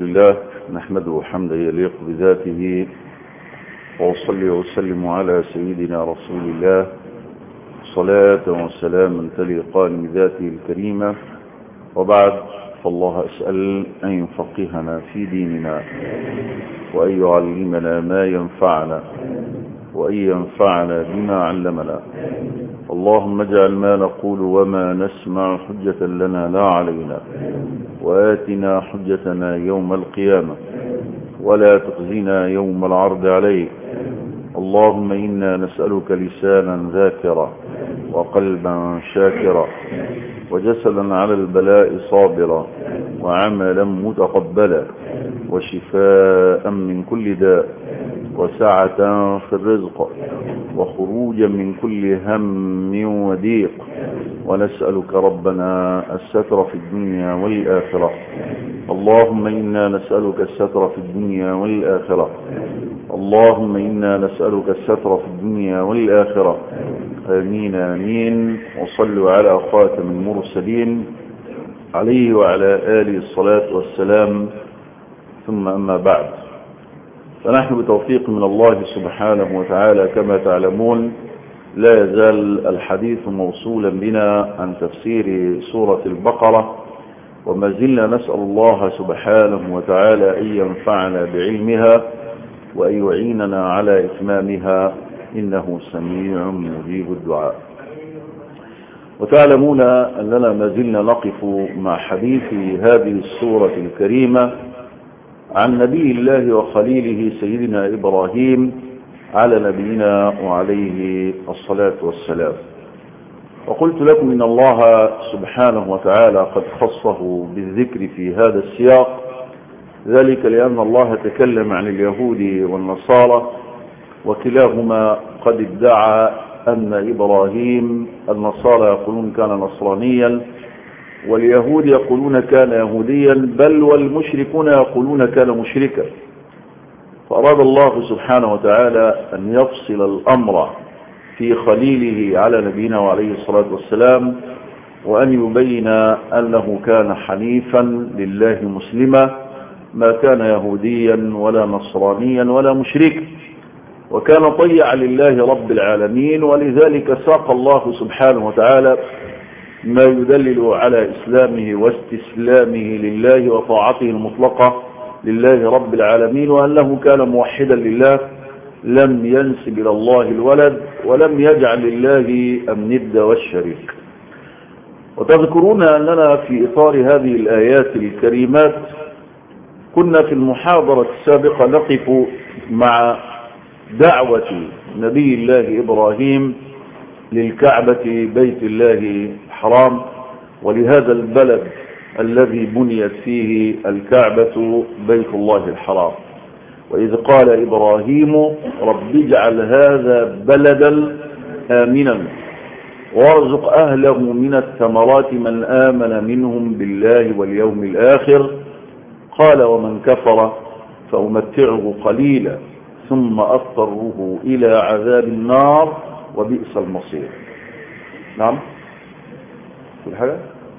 الله نحمده حمدا يليق بذاته وأصلي وأسلم على سيدنا رسول الله صلاة وسلاما تليقان بذاته الكريمة وبعد فالله أسأل أن يفقهنا في ديننا وأن يعلمنا ما ينفعنا وأن ينفعنا بما علمنا اللهم اجعل ما نقول وما نسمع حجة لنا لا علينا وآتنا حجتنا يوم القيامة ولا تخزنا يوم العرض عليك اللهم إنا نسألك لسانا ذاكرا وقلبا شاكرا وجسدا على البلاء صابرا وعملا متقبلا وشفاء من كل داء وسعة في الرزق وخروجا من كل هم وضيق ونسألك ربنا الستر في الدنيا والآخرة اللهم إنا نسألك الستر في الدنيا والآخرة اللهم إنا نسألك الستر في الدنيا والآخرة آمين آمين وصلوا على خاتم المرسلين عليه وعلى آله الصلاة والسلام ثم أما بعد فنحن بتوفيق من الله سبحانه وتعالى كما تعلمون لا يزال الحديث موصولا بنا عن تفسير سورة البقرة وما زلنا نسأل الله سبحانه وتعالى أن ينفعنا بعلمها وأن يعيننا على إتمامها إنه سميع مجيب الدعاء وتعلمون أننا ما زلنا نقف مع حديث هذه السورة الكريمة عن نبي الله وخليله سيدنا إبراهيم على نبينا وعليه الصلاة والسلام وقلت لكم إن الله سبحانه وتعالى قد خصه بالذكر في هذا السياق ذلك لأن الله تكلم عن اليهود والنصارى وكلاهما قد ادعى أن إبراهيم النصارى يقولون كان نصرانيا واليهود يقولون كان يهوديا بل والمشركون يقولون كان مشركا فأراد الله سبحانه وتعالى أن يفصل الأمر في خليله على نبينا وعليه الصلاة والسلام وأن يبين أنه كان حنيفا لله مسلما ما كان يهوديا ولا نصرانيا ولا مشركا وكان طيعا لله رب العالمين ولذلك ساق الله سبحانه وتعالى ما يدلل على إسلامه واستسلامه لله وطاعته المطلقة لله رب العالمين وأنه كان موحدا لله لم ينسب إلى الله الولد ولم يجعل لله الند والشريك وتذكرون أننا في إطار هذه الآيات الكريمات كنا في المحاضرة السابقة نقف مع دعوة نبي الله إبراهيم للكعبة بيت الله الحرام ولهذا البلد الذي بنيت فيه الكعبة بيت الله الحرام وإذ قال إبراهيم رب اجعل هذا بلدا آمنا وارزق أهله من الثمرات من آمن منهم بالله واليوم الآخر قال ومن كفر فأمتعه قليلا ثم أضطره إلى عذاب النار وبئس المصير نعم كل حاجة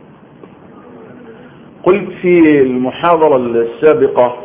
قلت في المحاضرة السابقة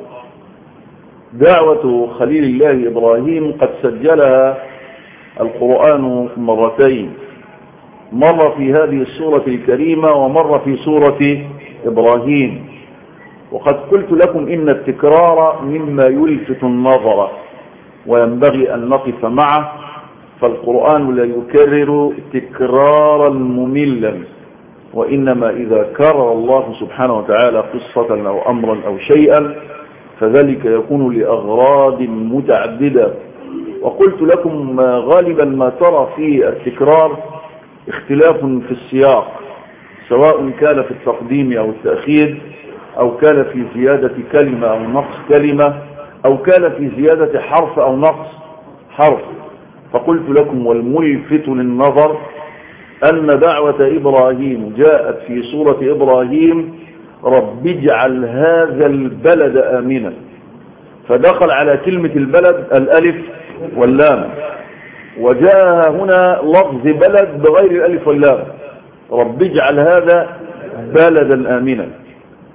دعوة خليل الله إبراهيم قد سجلها القرآن مرتين مرة في هذه السورة الكريمة ومرة في سورة إبراهيم وقد قلت لكم إن التكرار مما يلفت النظر وينبغي أن نقف معه فالقرآن لا يكرر تكرارا مملا وإنما إذا كرر الله سبحانه وتعالى قصة أو أمرا أو شيئا فذلك يكون لأغراض متعددة وقلت لكم غالبا ما ترى في التكرار اختلاف في السياق سواء كان في التقديم أو التأخير أو كان في زيادة كلمة أو نقص كلمة أو كان في زيادة حرف أو نقص حرف فقلت لكم والملفت للنظر أن دعوة إبراهيم جاءت في سورة إبراهيم رب اجعل هذا البلد آمنا فدخل على كلمة البلد الألف واللام وجاء هنا لفظ بلد بغير الألف واللام رب اجعل هذا بلدا آمنا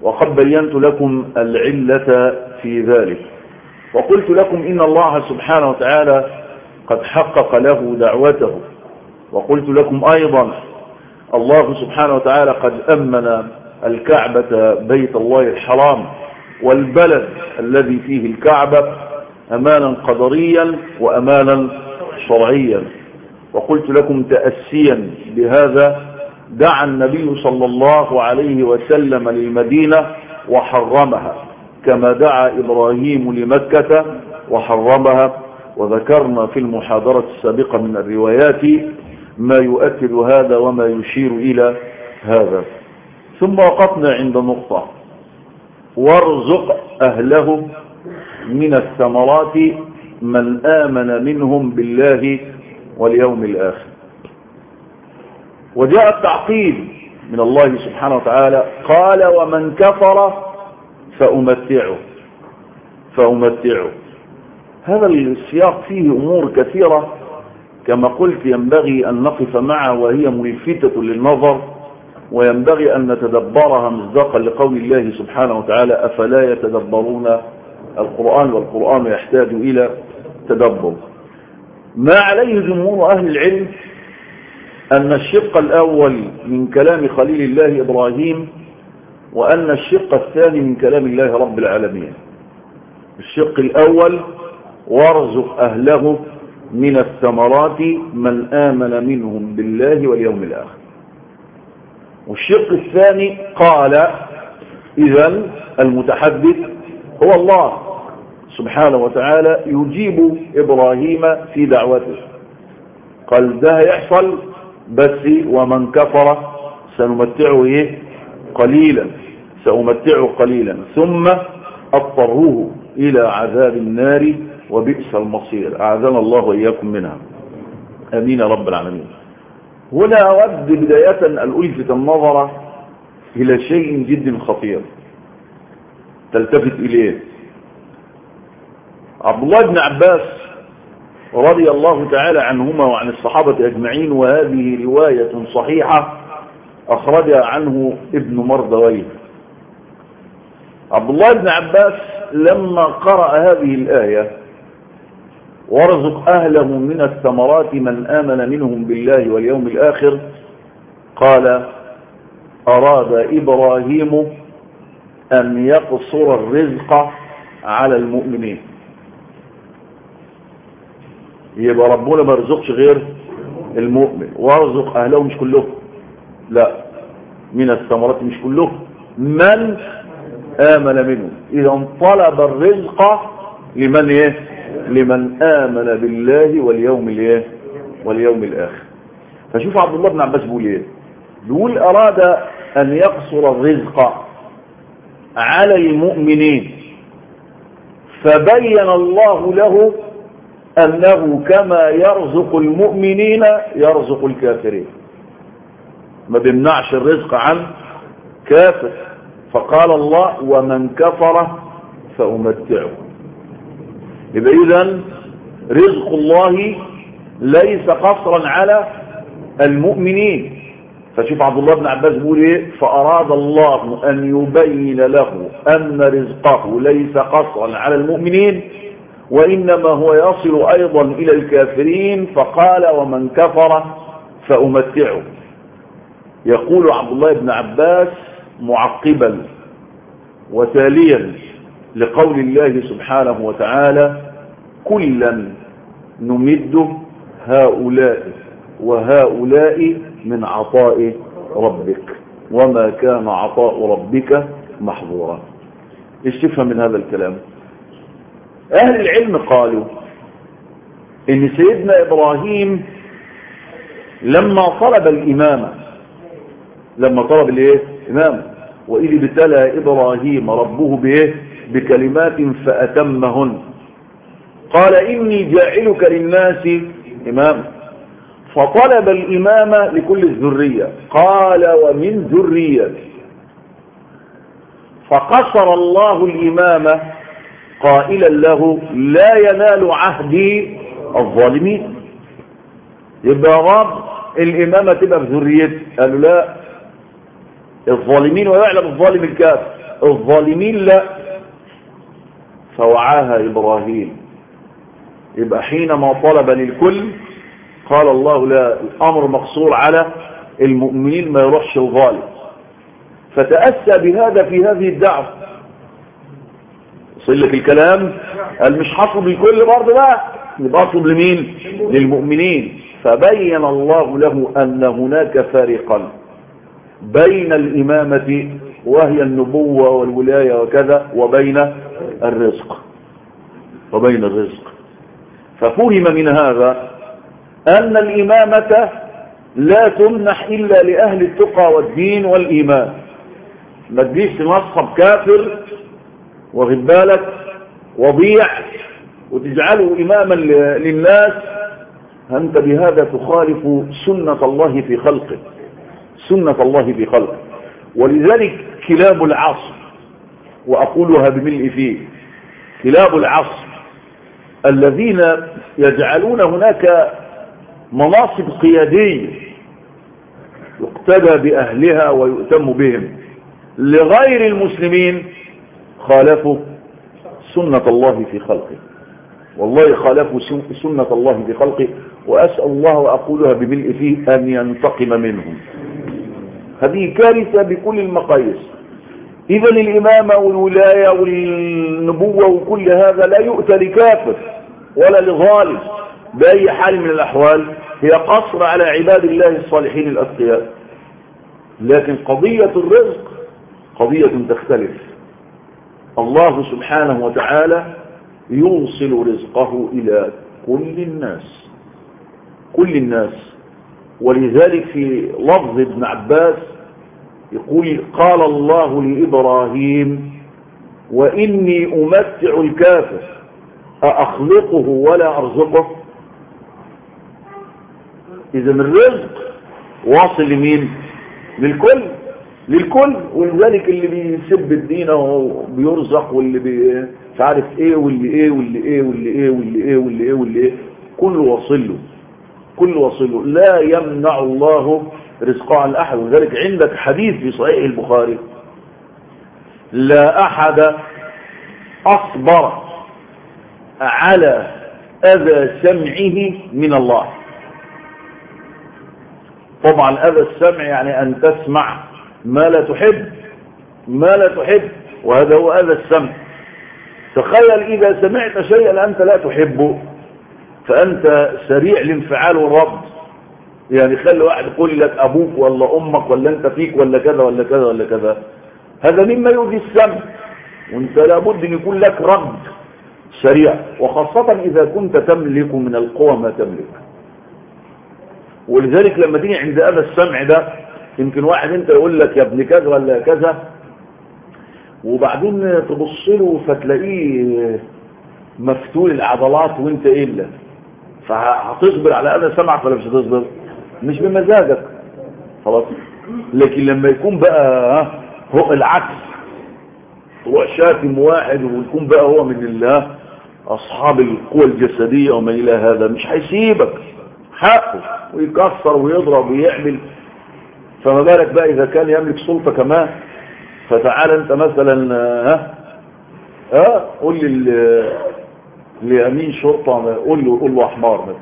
وقد بينت لكم العلة في ذلك وقلت لكم إن الله سبحانه وتعالى قد حقق له دعوته وقلت لكم أيضا الله سبحانه وتعالى قد أمن الكعبة بيت الله الحرام والبلد الذي فيه الكعبة أمانا قدريا وأمانا شرعيا وقلت لكم تأسيا بهذا دعا النبي صلى الله عليه وسلم للمدينة وحرمها كما دعا إبراهيم لمكة وحرمها وذكرنا في المحاضرة السابقة من الروايات ما يؤكد هذا وما يشير إلى هذا ثم وقفنا عند نقطة وارزق أهله من الثمرات من آمن منهم بالله واليوم الآخر وجاء التعقيب من الله سبحانه وتعالى قال ومن كفر فأمتعه فأمتعه هذا السياق فيه أمور كثيرة كما قلت ينبغي أن نقف معها وهي ملفتة للنظر وينبغي أن نتدبرها مصداقا لقول الله سبحانه وتعالى أفلا يتدبرون القرآن والقرآن يحتاج إلى تدبر ما عليه جمهور أهل العلم أن الشق الأول من كلام خليل الله إبراهيم وأن الشق الثاني من كلام الله رب العالمين الشق الأول وارزق أهله من الثمرات من آمن منهم بالله واليوم الآخر والشق الثاني قال إذا المتحدث هو الله سبحانه وتعالى يجيب إبراهيم في دعوته قال ده يحصل بس ومن كفر سنمتعه إيه قليلا سأمتعه قليلا ثم أضطروه إلى عذاب النار وبئس المصير أعاذنا الله وإياكم منها أمين رب العالمين هنا أود بداية أن ألفت النظر إلى شيء جد خطير تلتفت إليه عبد الله بن عباس رضي الله تعالى عنهما وعن الصحابة أجمعين وهذه رواية صحيحة أخرجها عنه ابن مردويه عبد الله بن عباس لما قرأ هذه الآية وارزق أهله من الثمرات من آمن منهم بالله واليوم الآخر قال أراد إبراهيم أن يقصر الرزق على المؤمنين يبقى ربنا ما رزقش غير المؤمن وارزق أهله مش كلهم لا من الثمرات مش كلهم من آمن منهم إذا طلب الرزق لمن إيه لمن آمن بالله واليوم الإيه واليوم الآخر فشوف عبد الله بن عباس بيقول إيه بيقول أراد أن يقصر الرزق على المؤمنين فبين الله له أنه كما يرزق المؤمنين يرزق الكافرين ما بيمنعش الرزق عن كافر فقال الله ومن كفر فأمتعه يبقى إذن رزق الله ليس قصرا على المؤمنين فشوف عبد الله بن عباس بيقول ايه فأراد الله أن يبين له أن رزقه ليس قصرا على المؤمنين وإنما هو يصل أيضا إلى الكافرين فقال ومن كفر فأمتعه يقول عبد الله بن عباس معقبا وتاليا لقول الله سبحانه وتعالى كلا نمد هؤلاء وهؤلاء من عطاء ربك وما كان عطاء ربك محظورا ايش تفهم من هذا الكلام اهل العلم قالوا ان سيدنا ابراهيم لما طلب الامامه لما طلب الايه امام واذ ابتلى ابراهيم ربه بايه بكلمات فاتمهن قال اني جاعلك للناس امام فطلب الامامه لكل الذريه قال ومن ذريتي فقصر الله الامامه قائلا له لا ينال عهدي الظالمين يبقى رب الامامه تبقى في ذريتي قالوا لا الظالمين ويعلم الظالم الكافر الظالمين لا فوعاها إبراهيم يبقى حينما طلب للكل قال الله لا الأمر مقصور على المؤمنين ما يروحش الظالم فتأسى بهذا في هذه الدعوة وصل لك الكلام قال مش هطلب الكل برضه بقى يبقى اطلب لمين للمؤمنين فبين الله له أن هناك فارقا بين الإمامة وهي النبوة والولاية وكذا وبين الرزق وبين الرزق ففهم من هذا أن الإمامة لا تمنح إلا لأهل التقى والدين والإيمان ما تجيش تنصب كافر واخد بالك وضيع وتجعله إماما للناس أنت بهذا تخالف سنة الله في خلقه سنة الله في خلقه ولذلك كلاب العصر وأقولها بملء فيه كلاب العصر الذين يجعلون هناك مناصب قيادية يقتدى بأهلها ويؤتم بهم لغير المسلمين خالفوا سنة الله في خلقه والله خالفوا سنة الله في خلقه وأسأل الله وأقولها بملء فيه أن ينتقم منهم هذه كارثة بكل المقاييس إذا الإمامة والولاية والنبوة وكل هذا لا يؤتى لكافر ولا لظالم بأي حال من الأحوال هي قصر على عباد الله الصالحين الأتقياء لكن قضية الرزق قضية تختلف الله سبحانه وتعالى يوصل رزقه إلى كل الناس كل الناس ولذلك في لفظ ابن عباس يقول قال الله لإبراهيم وإني أمتع الكافر أأخلقه ولا أرزقه إذا الرزق واصل لمين للكل للكل ولذلك اللي بيسب الدين وبيرزق واللي بي مش عارف ايه واللي ايه واللي ايه واللي ايه واللي ايه واللي ايه واللي ايه كله واصل له كله واصل له لا يمنع الله رزقه عن احد ولذلك عندك حديث في صحيح البخاري لا احد اصبر على اذى سمعه من الله طبعا اذى السمع يعني ان تسمع ما لا تحب ما لا تحب وهذا هو اذى السمع تخيل اذا سمعت شيئا انت لا تحبه فانت سريع الانفعال والرد يعني خلي واحد يقول لك ابوك ولا امك ولا انت فيك ولا كذا ولا كذا ولا كذا هذا مما يؤذي السمع وانت لابد ان يكون لك رد سريع وخاصة اذا كنت تملك من القوى ما تملك ولذلك لما تيجي عند هذا السمع ده يمكن واحد انت يقول لك يا ابن كذا ولا كذا وبعدين تبص له فتلاقيه مفتول العضلات وانت الا فهتصبر على هذا سمعك ولا مش هتصبر مش بمزاجك خلاص لكن لما يكون بقى هو العكس هو شاتم واحد ويكون بقى هو من الله اصحاب القوى الجسديه وما الى هذا مش هيسيبك حقه ويكسر ويضرب ويعمل فما بالك بقى اذا كان يملك سلطه كمان فتعال انت مثلا ها ها قول لي لامين شرطه قول له قول له حمار مثلا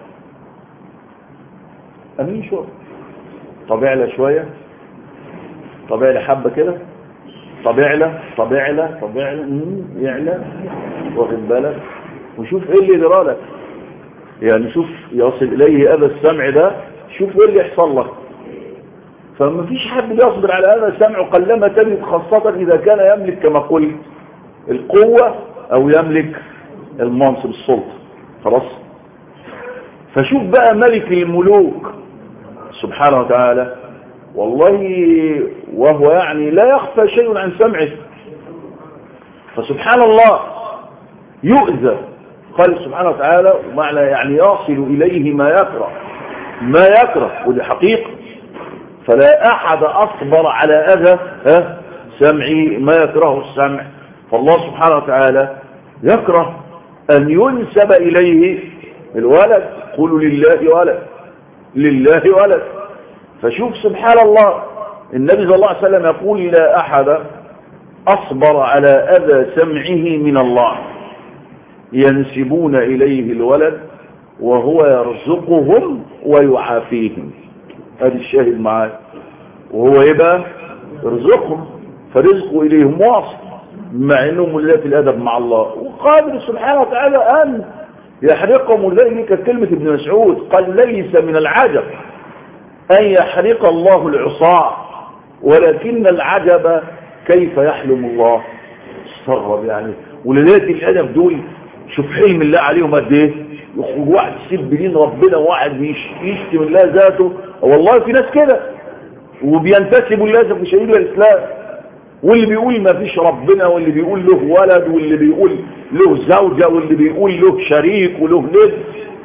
امين شرطه طب اعلى شويه طب اعلى حبه كده طب اعلى طب اعلى طب اعلى يعلى واخد بالك وشوف ايه اللي يجرى لك يعني شوف يصل اليه هذا السمع ده شوف ايه اللي يحصل لك فما فيش حد بيصبر على هذا السمع قلما تجد خاصة إذا كان يملك كما قلت القوة أو يملك المنصب السلطة خلاص فشوف بقى ملك الملوك سبحانه وتعالى والله وهو يعني لا يخفى شيء عن سمعه فسبحان الله يؤذى قال سبحانه وتعالى ومعنى يعني يصل إليه ما يكره ما يكره ودي حقيقة فلا أحد أصبر على أذى سمعي ما يكره السمع فالله سبحانه وتعالى يكره أن ينسب إليه الولد قولوا لله ولد لله ولد فشوف سبحان الله النبي صلى الله عليه وسلم يقول لا أحد أصبر على أذى سمعه من الله ينسبون إليه الولد وهو يرزقهم ويعافيهم هذا الشاهد معاه وهو يبقى يرزقهم فرزقه إليهم واصل مع أنهم ولاة الأدب مع الله وقادر سبحانه وتعالى أن يحرقهم ولذلك كلمة ابن مسعود قال ليس من العجب أن يحرق الله العصاة ولكن العجب كيف يحلم الله استغرب يعني ولذلك الأدب دول شوف حلم الله عليهم قد ايه يخرج واحد يسب دين ربنا وواحد يشتم الله ذاته والله في ناس كده وبينتسبوا للاسف الشديد للاسلام واللي بيقول ما فيش ربنا واللي بيقول له ولد واللي بيقول له زوجة واللي بيقول له شريك وله ند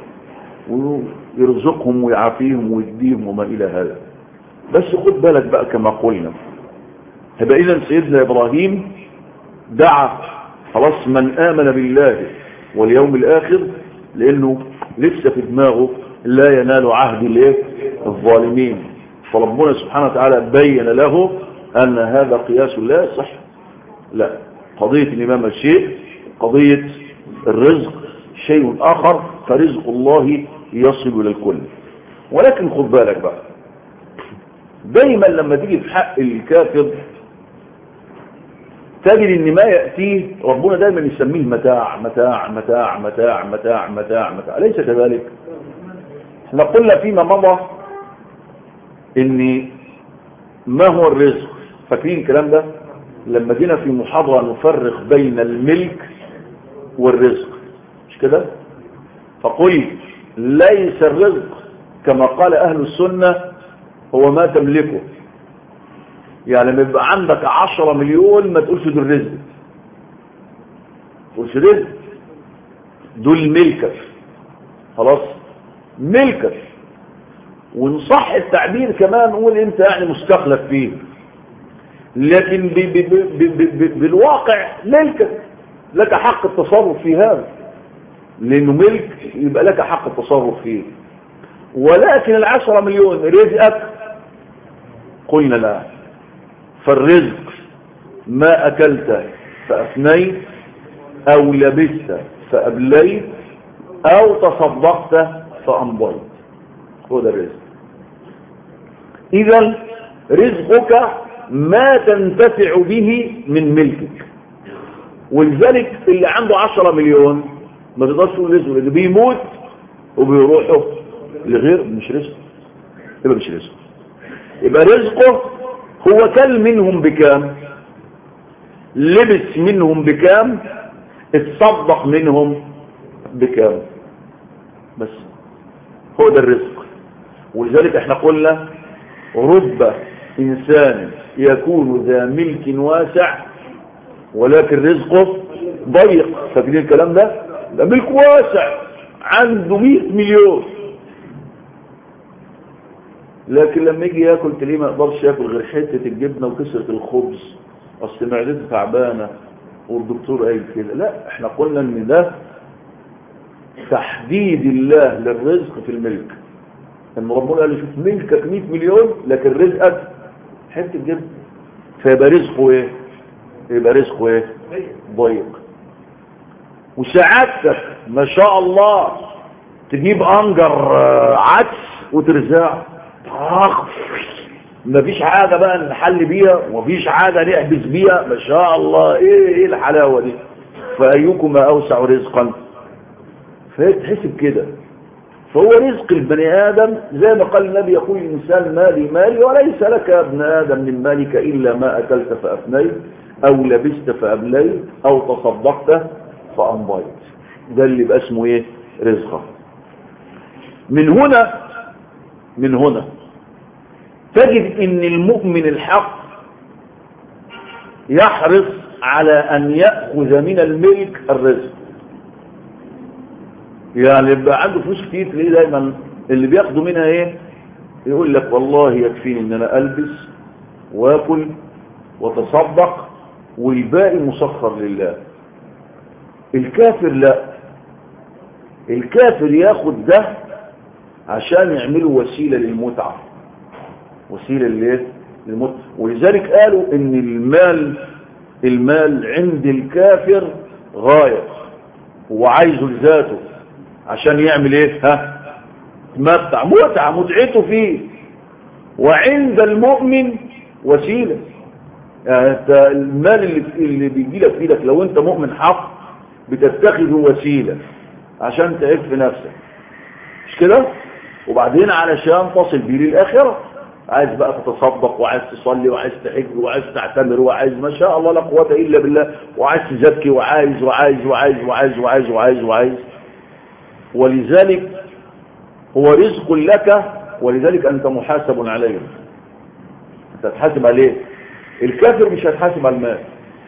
ويرزقهم ويعافيهم ويديهم وما إلى هذا بس خد بالك بقى كما قلنا يبقى إذا سيدنا إبراهيم دعا خلاص من آمن بالله واليوم الآخر لأنه لسه في دماغه لا ينال عهد الايه الظالمين فربنا سبحانه وتعالى بين له أن هذا قياس لا يصح لا قضية الإمامة شيء قضية الرزق شيء آخر فرزق الله يصل إلى الكل ولكن خد بالك بقى دايما لما تيجي في حق الكافر تجد ان ما يأتيه ربنا دايما يسميه متاع متاع متاع متاع متاع متاع متاع أليس كذلك احنا قلنا فيما مضى ان ما هو الرزق فاكرين الكلام ده لما جينا في محاضرة نفرق بين الملك والرزق مش كده فقل ليس الرزق كما قال أهل السنة هو ما تملكه يعني لما يبقى عندك عشرة مليون ما تقولش دول رزق تقولش رزق دول ملكك خلاص ملكك ونصح التعبير كمان نقول انت يعني مستخلف فيه لكن بي بي بي بي بي بالواقع ملكك لك حق التصرف في هذا لانه ملك يبقى لك حق التصرف فيه ولكن العشرة مليون رزقك قلنا لا فالرزق ما أكلت فأفنيت أو لبست فأبليت أو تصدقت فأمضيت هو ده الرزق إذا رزقك ما تنتفع به من ملكك ولذلك اللي عنده عشرة مليون ما تقدرش تقول رزقه اللي بيموت وبيروحوا لغير مش رزق يبقى مش رزق يبقى رزقه هو كل منهم بكام لبس منهم بكام اتصدق منهم بكام بس هو ده الرزق ولذلك احنا قلنا رب انسان يكون ذا ملك واسع ولكن رزقه ضيق فاكرين الكلام ده ده ملك واسع عنده 100 مليون لكن لما يجي ياكل تلاقيه ما يقدرش ياكل غير حته الجبنه وكسره الخبز اصل معدته تعبانه والدكتور قايل كده لا احنا قلنا ان ده تحديد الله للرزق في الملك ان ربنا قال شوف ملكك 100 مليون لكن رزقك حته جبنه فيبقى رزقه ايه يبقى رزقه ايه ضيق وسعادتك ما شاء الله تجيب انجر عدس وترزعه اخ مفيش حاجه بقى نحل بيها ومفيش حاجه نحبس بيها ما شاء الله ايه ايه الحلاوه دي فايكما اوسع رزقا فهي تحسب كده فهو رزق البني ادم زي ما قال النبي يقول الانسان مالي مالي وليس لك يا ابن ادم من مالك الا ما اكلت فافنيت او لبست فابليت او تصدقت فامضيت ده اللي يبقى اسمه ايه رزقه من هنا من هنا تجد ان المؤمن الحق يحرص على ان يأخذ من الملك الرزق يعني يبقى عنده فلوس كتير تلاقيه دايما اللي بياخده منها ايه يقول لك والله يكفيني ان انا البس واكل وتصدق والباقي مسخر لله الكافر لا الكافر ياخد ده عشان يعملوا وسيلة للمتعة وسيلة للايه للمتعة ولذلك قالوا ان المال المال عند الكافر غاية هو عايزه لذاته عشان يعمل ايه ها تمتع متعة متعته فيه وعند المؤمن وسيلة يعني انت المال اللي, اللي بيجي لك في ايدك لو انت مؤمن حق بتتخذه وسيلة عشان تعف نفسك مش كده وبعدين علشان تصل بيه للآخرة عايز بقى تتصدق وعايز تصلي وعايز تحج وعايز تعتمر وعايز ما شاء الله لا قوة إلا بالله وعايز تزكي وعايز وعايز وعايز وعايز وعايز وعايز وعايز ولذلك هو رزق لك ولذلك أنت محاسب عليه أنت تحاسب عليه الكافر مش هتحاسب على المال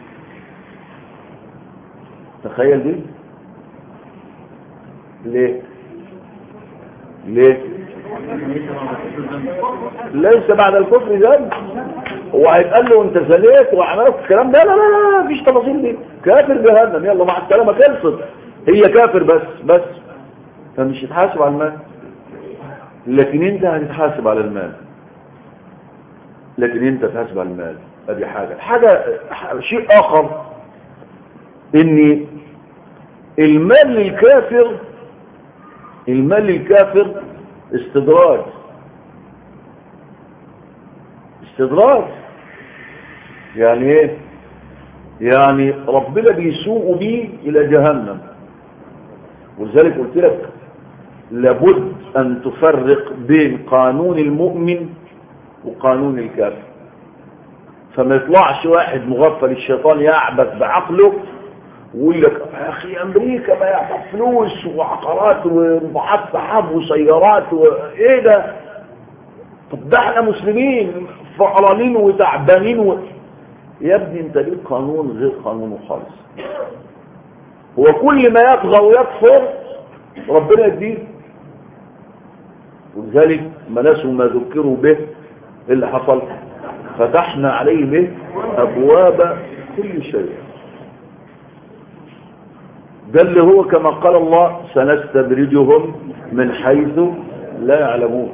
تخيل دي ليه ليه ليس بعد الكفر ذنب هو هيتقال له انت زنيت وعملت الكلام ده لا لا لا مفيش تفاصيل دي كافر جهنم يلا مع السلامه خلصت هي كافر بس بس فمش هتحاسب على المال لكن انت هتتحاسب على المال لكن انت تحاسب على المال ادي حاجه حاجه شيء اخر ان المال للكافر المال للكافر استدراج استدراج يعني ايه يعني ربنا بيسوق بيه الى جهنم ولذلك قلت لك لابد ان تفرق بين قانون المؤمن وقانون الكافر فما يطلعش واحد مغفل الشيطان يعبث بعقله ويقول لك يا اخي امريكا ما يعطى فلوس وعقارات وربعات سحاب وسيارات وايه ده طب ده احنا مسلمين فقرانين وتعبانين و... يا ابني انت ليه قانون غير قانونه خالص هو كل ما يطغى ويكفر ربنا يديه ولذلك ما نسوا ما ذكروا به اللي حصل فتحنا عليه به ابواب كل شيء ده اللي هو كما قال الله سنستدرجهم من حيث لا يعلمون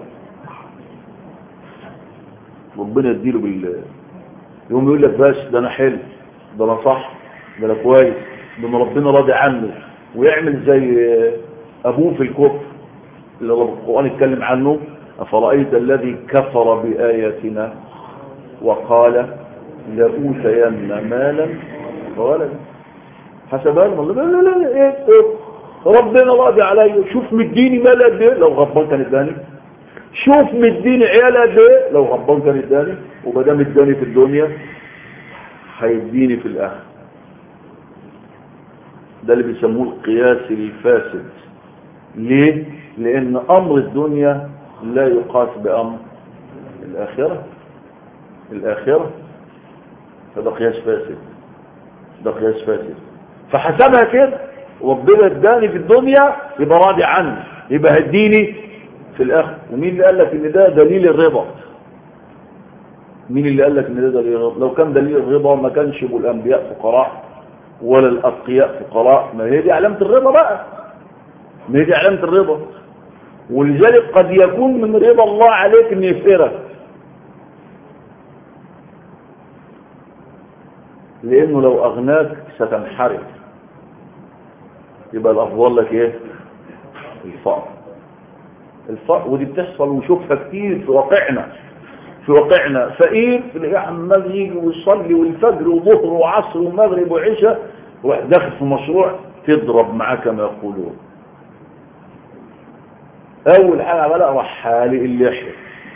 ربنا يديله بال يوم يقول لك بس ده انا حلو ده انا صح ده انا كويس ده انا ربنا راضي عنه ويعمل زي ابوه في الكفر اللي القرآن اتكلم عنه أفرأيت الذي كفر بآياتنا وقال لأوتين مالا وولدا حسبان والله لا لا لا ايه ربنا راضي عليا شوف مديني مال قد ايه لو غضبان كان اداني شوف مديني عيال قد ايه لو غضبان كان اداني وما دام اداني في الدنيا هيديني في الاخر ده اللي بيسموه القياس الفاسد ليه لان امر الدنيا لا يقاس بامر الاخره الاخره فده قياس فاسد ده قياس فاسد فحسبها كده ربنا اداني في الدنيا يبقى راضي عني يبقى هديني في الاخر ومين اللي قال لك ان ده دليل الرضا مين اللي قال لك ان ده دليل الرضا لو كان دليل الرضا ما كانش يبقوا الانبياء فقراء ولا الاتقياء فقراء ما هي دي علامه الرضا بقى ما هي دي علامه الرضا ولذلك قد يكون من رضا الله عليك ان يفقرك لانه لو اغناك ستنحرف يبقى الافضل لك ايه الفقر الفقر ودي بتحصل ونشوفها كتير في واقعنا في واقعنا فقير تلاقيه عمال يجي ويصلي والفجر وظهر وعصر ومغرب وعشاء واحد داخل في مشروع تضرب معاه كما يقولون اول حاجه عملها راح حالق اللحيه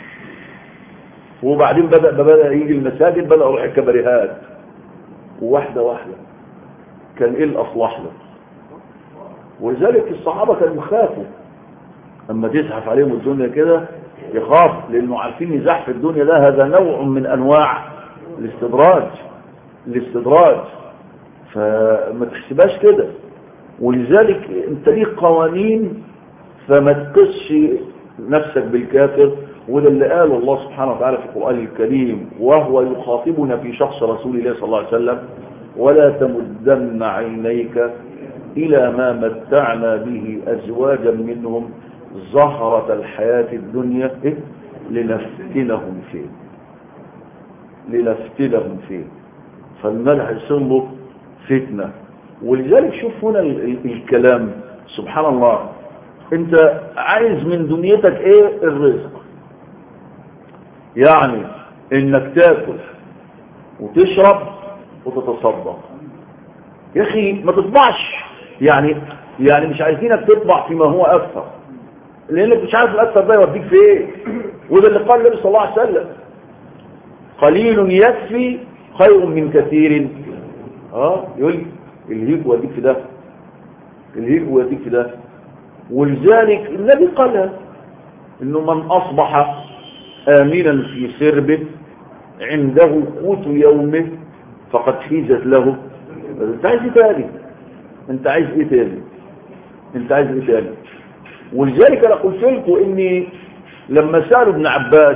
وبعدين بدا بدا يجي المساجد بدا يروح الكباريهات وواحده واحده كان ايه الاصلح له ولذلك الصحابه كانوا يخافوا اما تزحف عليهم الدنيا كده يخاف لانه عارفين ان زحف الدنيا ده هذا نوع من انواع الاستدراج الاستدراج فما تحسبهاش كده ولذلك انت ليك قوانين فما تقصش نفسك بالكافر وده اللي قاله الله سبحانه وتعالى في القرآن الكريم وهو يخاطبنا في شخص رسول الله صلى الله عليه وسلم ولا تمدن عينيك إلى ما متعنا به أزواجا منهم زهرة الحياة الدنيا إيه؟ لنفتنهم فيه لنفتنهم فيه فالمال هيصير له فتنة ولذلك شوف هنا ال- ال- الكلام سبحان الله انت عايز من دنيتك ايه الرزق يعني انك تاكل وتشرب وتتصدق يا اخي ما تطبعش يعني يعني مش عايزينك تطبع فيما هو اكثر لانك مش عارف الاكثر ده يوديك في ايه وده اللي قال النبي صلى الله عليه وسلم قليل يكفي خير من كثير اه يقول الهيك يوديك في ده الهيك يوديك في ده ولذلك النبي قال انه من اصبح امنا في سربه عنده قوت يومه فقد حيزت له انت عايز ايه تاني انت عايز ايه تاني انت عايز ايه تاني ولذلك انا قلت لكم اني لما سالوا ابن عباس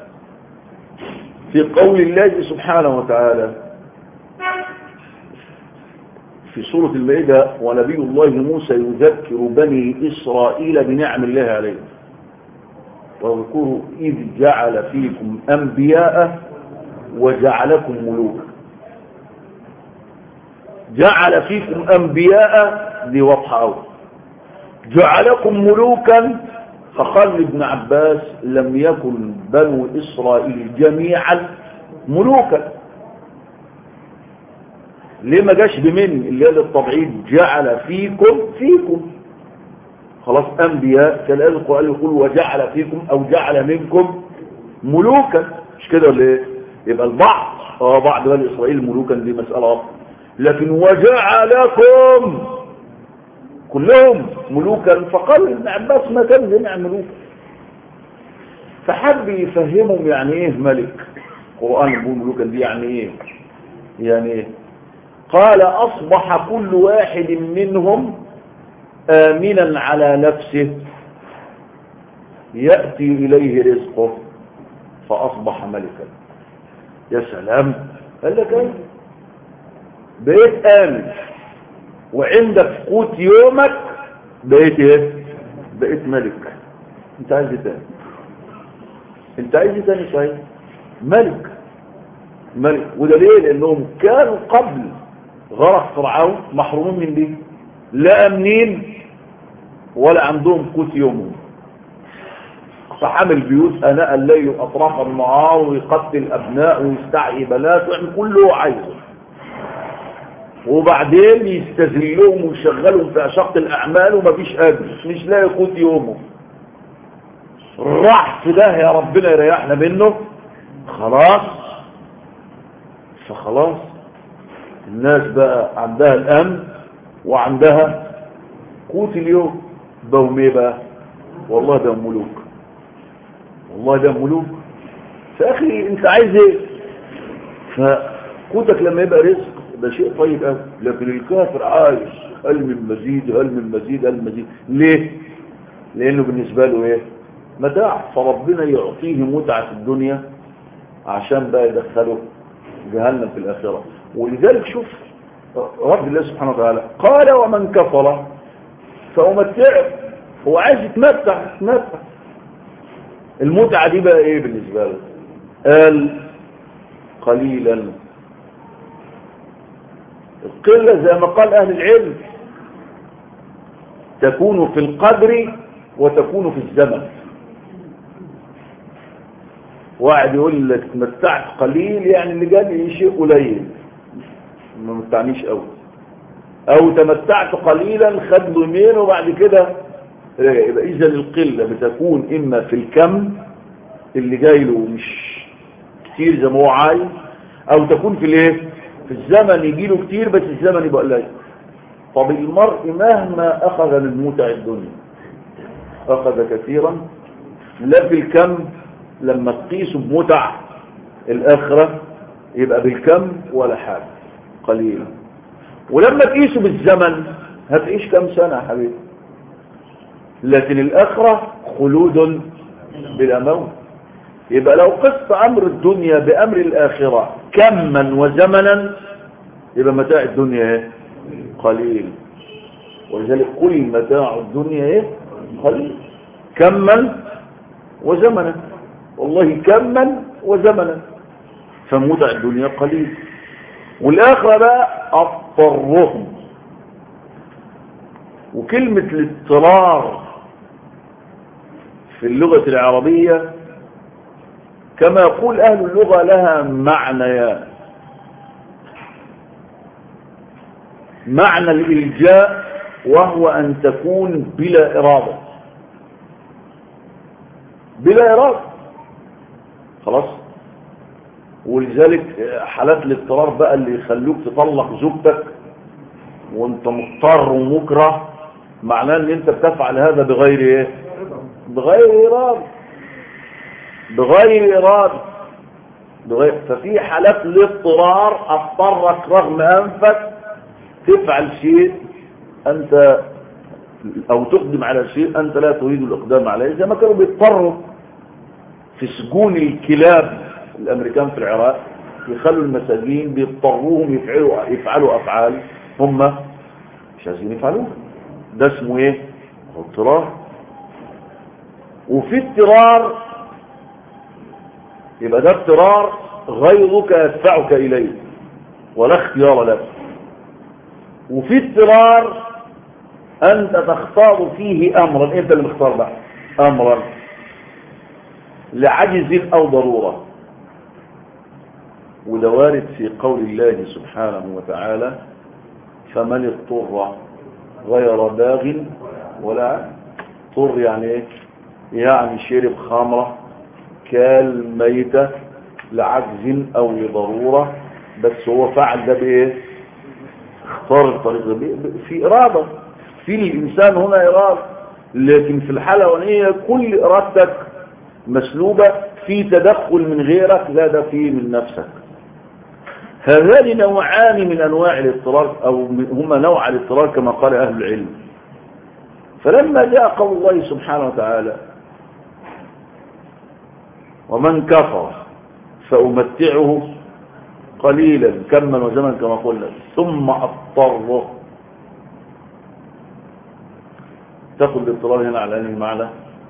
في قول الله سبحانه وتعالى في سورة المائدة ونبي الله موسى يذكر بني إسرائيل بنعم الله عليه واذكروا إذ جعل فيكم أنبياء وجعلكم ملوكا جعل فيكم أنبياء دي واضحة أوي جعلكم ملوكا فقال ابن عباس لم يكن بنو إسرائيل جميعا ملوكا ليه ما جاش بمن اللي هي للتبعيد جعل فيكم فيكم خلاص أنبياء كان القرآن يقول وجعل فيكم أو جعل منكم ملوكا مش كده ولا ايه يبقى البعض اه بعض بني إسرائيل ملوكا دي مسألة أخرى لكن وجعلكم كلهم ملوكا فقال ابن عباس ما كان جميع ملوكا فحب يفهمهم يعني ايه ملك القرآن يقول ملوكا دي يعني ايه يعني ايه قال أصبح كل واحد منهم آمنا على نفسه يأتي إليه رزقه فأصبح ملكا يا سلام قال لك ايه بقيت آمن وعندك قوت يومك بقيت ايه بقيت ملك انت عايز ايه تاني انت عايز ايه تاني صحيح ملك ملك وده ليه لانهم كانوا قبل غرق فرعون محرومين من دي لا امنين ولا عندهم قوت يومهم فحمل بيوت اناء الليل واطراف النهار ويقتل ابناء ويستعي بنات ويعمل كل اللي هو عايزه وبعدين يستذلهم ويشغلهم في اشق الاعمال ومفيش اجر مش لاقي قوت يومه راح في ده يا ربنا يريحنا منه خلاص فخلاص الناس بقى عندها الامن وعندها قوت اليوم بقوا ايه بقى والله ده ملوك والله ده ملوك فاخي انت عايز ايه فقوتك لما يبقى رزق ده شيء طيب قوي لكن الكافر عايش هل من مزيد هل من مزيد هل من مزيد ليه لانه بالنسبه له ايه متاع فربنا يعطيه متعه الدنيا عشان بقى يدخله جهنم في الاخره ولذلك شوف رب الله سبحانه وتعالى قال ومن كفر فأمتعه هو عايز يتمتع يتمتع المتعة دي بقى ايه بالنسبة له قال قليلا القلة زي ما قال اهل العلم تكون في القدر وتكون في الزمن واحد يقول لك تمتعت قليل يعني اللي جاني شيء قليل ما متعنيش قوي او تمتعت قليلا خد يومين وبعد كده رجع يبقى اذا القله بتكون اما في الكم اللي جاي له مش كتير زي ما هو عايز او تكون في الايه في الزمن يجي له كتير بس الزمن يبقى قليل طب المرء مهما اخذ من متع الدنيا اخذ كثيرا لا في الكم لما تقيسه بمتع الاخره يبقى بالكم ولا حاجه قليل ولما تقيسه بالزمن هتعيش كم سنة يا حبيبي لكن الآخرة خلود بلا موت يبقى لو قصت أمر الدنيا بأمر الآخرة كما وزمنا يبقى متاع الدنيا ايه قليل ولذلك كل متاع الدنيا ايه قليل كما وزمنا والله كما وزمنا فمتع الدنيا قليل والآخرة بقى اضطرهم وكلمة الاضطرار في اللغة العربية كما يقول أهل اللغة لها معنيان معنى الإلجاء وهو أن تكون بلا إرادة بلا إرادة خلاص ولذلك حالات الاضطرار بقى اللي يخلوك تطلق زوجتك وانت مضطر ومكره معناه ان انت بتفعل هذا بغير ايه بغير إرادة بغير إرادة بغير ففي حالات الاضطرار اضطرك رغم أنفك تفعل شيء أنت أو تقدم على شيء أنت لا تريد الإقدام عليه زي ما كانوا بيضطروا في سجون الكلاب الأمريكان في العراق يخلوا المساجين بيضطروهم يفعلوا يفعلوا أفعال هم مش عايزين يفعلوها ده اسمه ايه اضطرار وفي اضطرار يبقى ده اضطرار غيرك يدفعك اليه ولا اختيار لك وفي اضطرار انت تختار فيه امرا انت اللي مختار بقى امرا لعجز او ضروره وده وارد في قول الله سبحانه وتعالى فمن اضطر غير باغ ولا اضطر يعني ايه يعني شرب خمرة كال ميتة لعجز او لضرورة بس هو فعل ده بايه اختار الطريق ده في ارادة في الانسان هنا ارادة لكن في الحالة الاولانيه كل ارادتك مسلوبة في تدخل من غيرك لا ده فيه من نفسك هذان نوعان من انواع الاضطرار او هما نوع الاضطرار كما قال اهل العلم فلما جاء قول الله سبحانه وتعالى ومن كفر فأمتعه قليلا كما وزمن كما قلنا ثم أضطره تاخذ الاضطرار هنا على أنهي معنى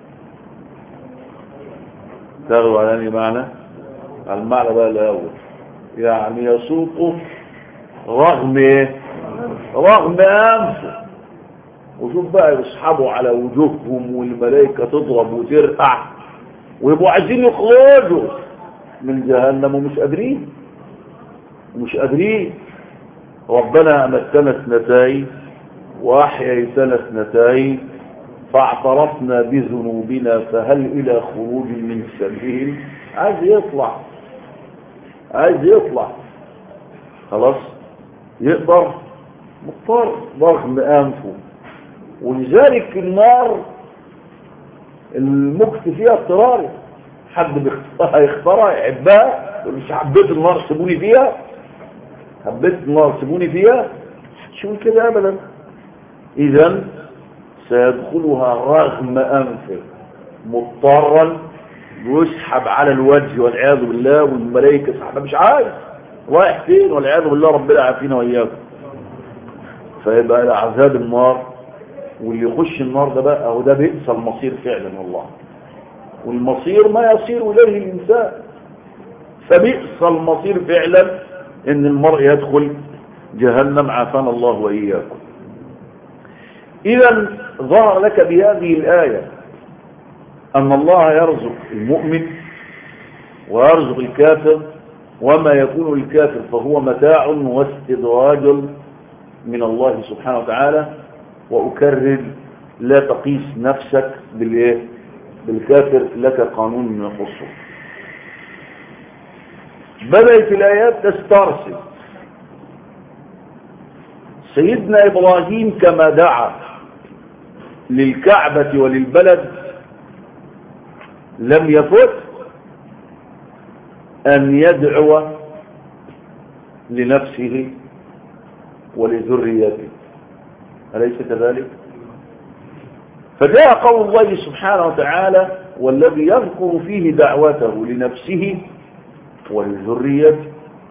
تاخذ على أنهي معنى المعنى بقى الأول يعني يسوق رغم ايه رغم أنفه وشوف بقى يسحبوا على وجوههم والملائكة تضرب وترقع ويبقوا عايزين يخرجوا من جهنم ومش قادرين ومش قادرين ربنا أمتنا اثنتين وأحييتنا اثنتين فاعترفنا بذنوبنا فهل إلى خروج من سبيل عايز يطلع عايز يطلع خلاص يقدر مضطر ضخم أنفه ولذلك النار المكت فيها اضطراري حد هيختارها يحبها يقول مش حبيت النار سيبوني فيها حبيت النار سيبوني فيها شو كده ابدا اذا سيدخلها رغم انفه مضطرا يسحب على الوجه والعياذ بالله والملائكه سحبه مش عايز رايح فين والعياذ بالله ربنا يعافينا واياكم فيبقى عذاب النار واللي يخش النار ده بقى اهو ده بئس المصير فعلا والله والمصير ما يصير اليه الانسان فبئس المصير فعلا ان المرء يدخل جهنم عافانا الله واياكم اذا ظهر لك بهذه الايه ان الله يرزق المؤمن ويرزق الكافر وما يكون الكافر فهو متاع واستدراج من الله سبحانه وتعالى وأكرر لا تقيس نفسك بالايه بالكافر لك قانون من يخصه بدأت الآيات تسترسل سيدنا إبراهيم كما دعا للكعبة وللبلد لم يفت أن يدعو لنفسه ولذريته أليس كذلك فجاء قول الله سبحانه وتعالى والذي يذكر فيه دعوته لنفسه ولذريته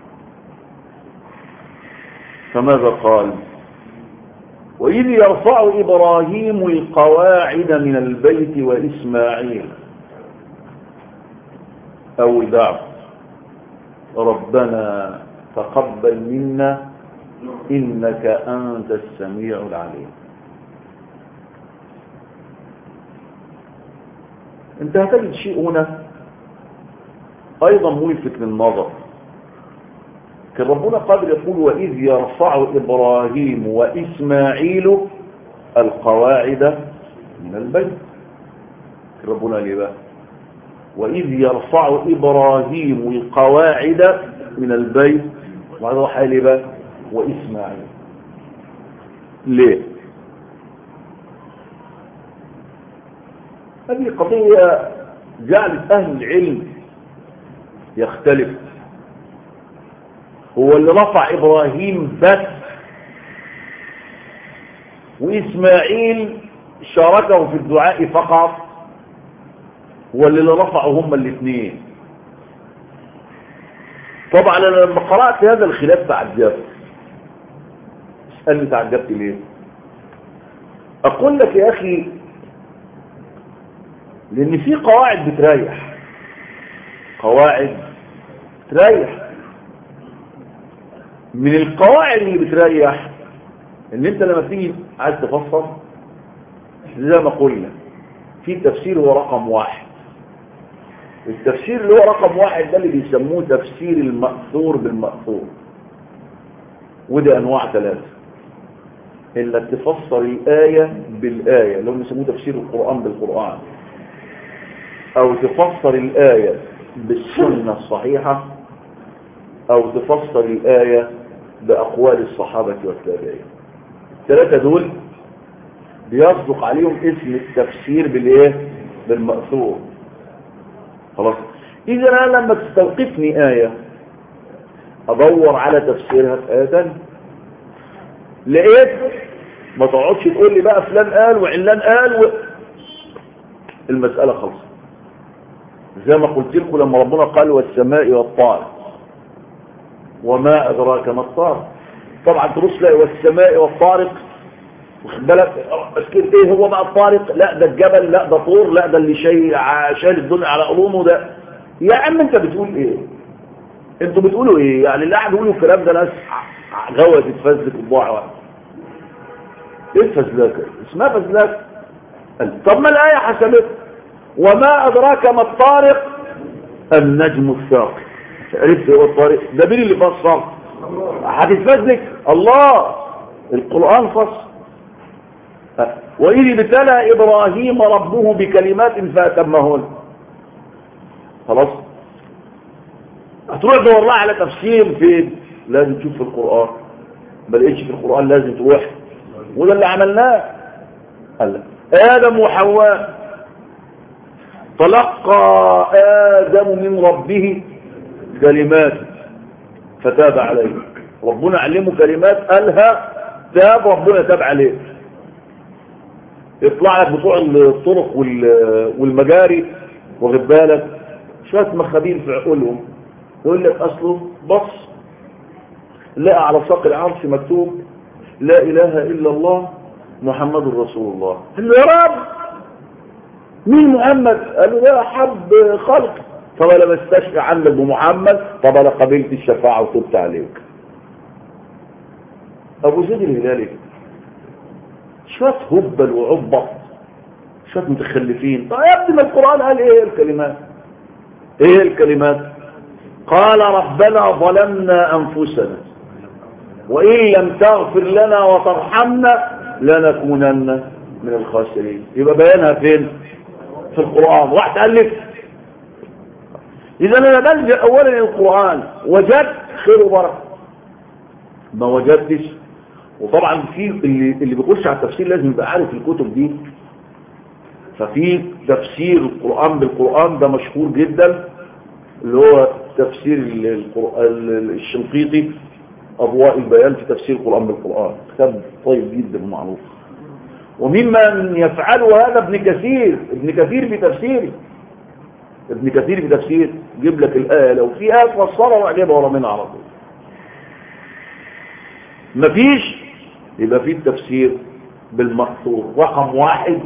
فماذا قال وإذ يرفع إبراهيم القواعد من البيت وإسماعيل أو دعوة ربنا تقبل منا إنك أنت السميع العليم انت هتجد شيء هنا أيضا ملفت للنظر كان ربنا قادر يقول وإذ يرفع إبراهيم وإسماعيل القواعد من البيت كان ربنا ليه بقى وإذ يرفع إبراهيم القواعد من البيت وهذا هو حالي بقى وإسماعيل ليه هذه قضية جعلت أهل العلم يختلف هو اللي رفع إبراهيم بس وإسماعيل شاركه في الدعاء فقط واللي رفعوا هما الاثنين طبعا انا لما قرأت هذا الخلاف تعجبت اسألني تعجبت ليه اقول لك يا اخي لان في قواعد بتريح قواعد تريح من القواعد اللي بتريح ان انت لما تيجي عايز تفسر زي ما قلنا في تفسير هو رقم واحد التفسير اللي هو رقم واحد ده اللي بيسموه تفسير المأثور بالمأثور وده انواع ثلاثة انك تفسر الآية بالآية اللي هم بيسموه تفسير القرآن بالقرآن او تفسر الآية بالسنة الصحيحة او تفسر الآية بأقوال الصحابة والتابعين الثلاثة دول بيصدق عليهم اسم التفسير بالايه بالمأثور خلاص اذا انا لما تستوقفني آية ادور على تفسيرها في آية تانية لقيت ما تقعدش تقول لي بقى فلان قال وعلان قال و... المسألة خلصت زي ما قلت لكم لما ربنا قال والسماء والطارق وما أدراك ما الطارق طبعا تبص لا والسماء والطارق واخد بالك مسكين ايه هو بقى الطارق لا ده الجبل لا ده طور لا ده اللي شايل شايل الدنيا على قلومه ده يا عم انت بتقول ايه انتوا بتقولوا ايه يعني اللي قاعد يقولوا الكلام ده ناس غوى تتفزلك وضاع وقت ايه الفزلكه اسمها فزلكه طب ما الايه حسبت وما ادراك ما الطارق النجم الثاقب عرفت هو الطارق ده مين اللي فصل هتتفزلك الله القران فصل وإذ ابتلى إبراهيم ربه بكلمات فأتمهن خلاص هتروح تدور لها على تفسير فين لازم تشوف في القرآن ما لقيتش في القرآن لازم تروح وده اللي عملناه قال آدم وحواء تلقى آدم من ربه كلمات فتاب عليه ربنا علمه كلمات قالها تاب ربنا تاب عليه يطلع لك بتوع الطرق والمجاري واخد بالك شويه مخابين في عقولهم يقول لك اصله بص لقى على ساق العرش مكتوب لا اله الا الله محمد رسول الله قال له يا رب مين محمد قال له ده حب خلق طب انا بستشفى عنك بمحمد طب انا قبلت الشفاعه وتبت عليك ابو زيد الهلالي شوية هبل وعبط شوية متخلفين طيب يا ابني ما القرآن قال ايه الكلمات ايه الكلمات قال ربنا ظلمنا انفسنا وان لم تغفر لنا وترحمنا لنكونن من الخاسرين يبقى بيانها فين في القرآن راح تألف اذا انا بلجأ اولا القرآن وجدت خير وبركة ما وجدتش وطبعا في اللي, اللي بيخش على التفسير لازم يبقى عارف الكتب دي ففي تفسير القرآن بالقرآن ده مشهور جدا اللي هو تفسير الشنقيطي أضواء البيان في تفسير القرآن بالقرآن كتاب طيب جدا ومعروف وممن يفعل هذا ابن كثير ابن كثير في تفسيره ابن كثير في تفسير يجيب لك الآية لو في آية تفسرها وعجبها ورا منها على طول مفيش يبقى في التفسير بالمأثور رقم واحد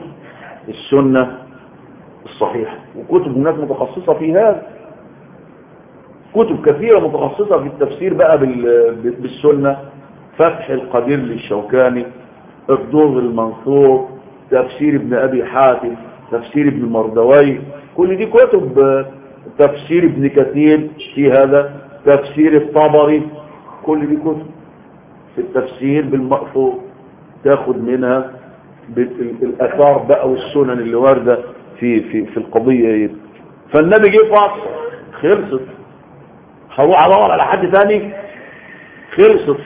السنة الصحيحة وكتب هناك متخصصة في هذا كتب كثيرة متخصصة في التفسير بقى بالسنة فتح القدير للشوكاني الضوء المنصور تفسير ابن أبي حاتم تفسير ابن المردوي كل دي كتب تفسير ابن كثير في هذا تفسير الطبري كل دي كتب في التفسير بالمأثور تاخد منها الأثار بقى والسنن اللي واردة في في في القضية ايه فالنبي جه فصل خلصت هروح ادور على حد ثاني خلصت